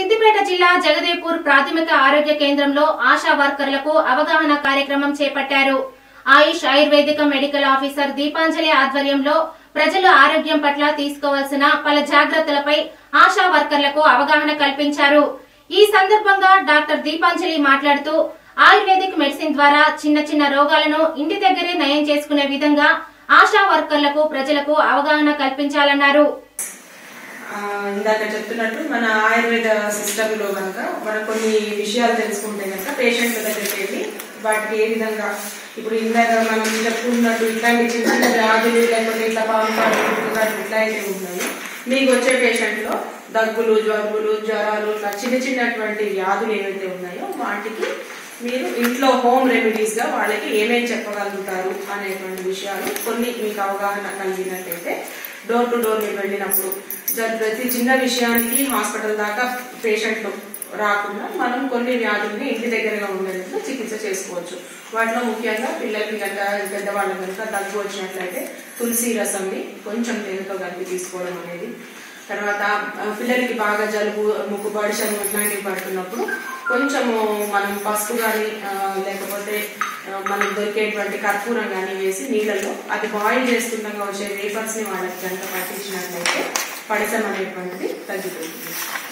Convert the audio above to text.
సిద్దిపేట జిల్లా జగదేపూర్ ప్రాథమిక ఆరోగ్య కేంద్రంలో ఆశా వర్కర్లకు అవగాహన కార్యక్రమం చేపట్టారు ఆయుష్ ఆయుర్వేదిక మెడికల్ ఆఫీసర్ దీపాంజలి ఆధ్వర్యంలో ప్రజలు ఆరోగ్యం పట్ల తీసుకోవాల్సిన పలు జాగ్రత్తలపై ఆశా వర్కర్లకు అవగాహన కల్పించారు ఈ సందర్భంగా డాక్టర్ దీపాంజలి మాట్లాడుతూ ఆయుర్వేదిక్ మెడిసిన్ ద్వారా చిన్న చిన్న రోగాలను ఇంటి దగ్గరే నయం చేసుకునే విధంగా ఆశా వర్కర్లకు ప్రజలకు అవగాహన కల్పించాలన్నారు ఆ, ఇందాక చెప్తున్నట్టు మన ఆయుర్వేద సిస్టమ్ లో కనుక మనం కొన్ని విషయాలు తెలుసుకుంటే కనుక పేషెంట్ దగ్గరికి వెళ్ళి వాటికి ఏ విధంగా ఇప్పుడు ఇందాక మనం చెప్పుకున్నట్టు ఇట్లాంటి చిన్న చిన్న వ్యాధులు లేకపోతే ఇట్లా పాము ఇట్లా అయితే ఉన్నాయి మీకు వచ్చే పేషెంట్ లో దగ్గులు జ్వరులు జ్వరాలు ఇట్లా చిన్న చిన్నటువంటి వ్యాధులు ఏవైతే ఉన్నాయో వాటికి మీరు ఇంట్లో హోమ్ రెమెడీస్ గా వాళ్ళకి ఏమేమి చెప్పగలుగుతారు అనేటువంటి విషయాలు కొన్ని మీకు అవగాహన కలిగినట్టయితే డోర్ టు డోర్ మీరు వెళ్ళినప్పుడు జ- ప్రతి చిన్న విషయానికి హాస్పిటల్ దాకా పేషెంట్లు రాకుండా మనం కొన్ని వ్యాధుల్ని ఇంటి దగ్గరగా ఉండేందుకు చికిత్స చేసుకోవచ్చు వాటిలో ముఖ్యంగా పిల్లలకి గంట పెద్దవాళ్ళకి కనుక దగ్గు వచ్చినట్లయితే తులసి రసంని కొంచెం తేనెతో కలిపి తీసుకోవడం అనేది తర్వాత ఆ, పిల్లలకి బాగా జలుబు ముక్కు పడిషము ఇట్లాంటివి పడుతున్నప్పుడు కొంచెము మనం పసుపు కానీ లేకపోతే ఆ, మనకు దొరికేటువంటి కర్పూరం కానీ వేసి నీళ్ళలో అది బాయిల్ చేస్తుండగా వచ్చే వేపర్స్ ని వాళ్ళకి కనుక పట్టించినట్లయితే పడిసం అనేటువంటిది తగ్గిపోతుంది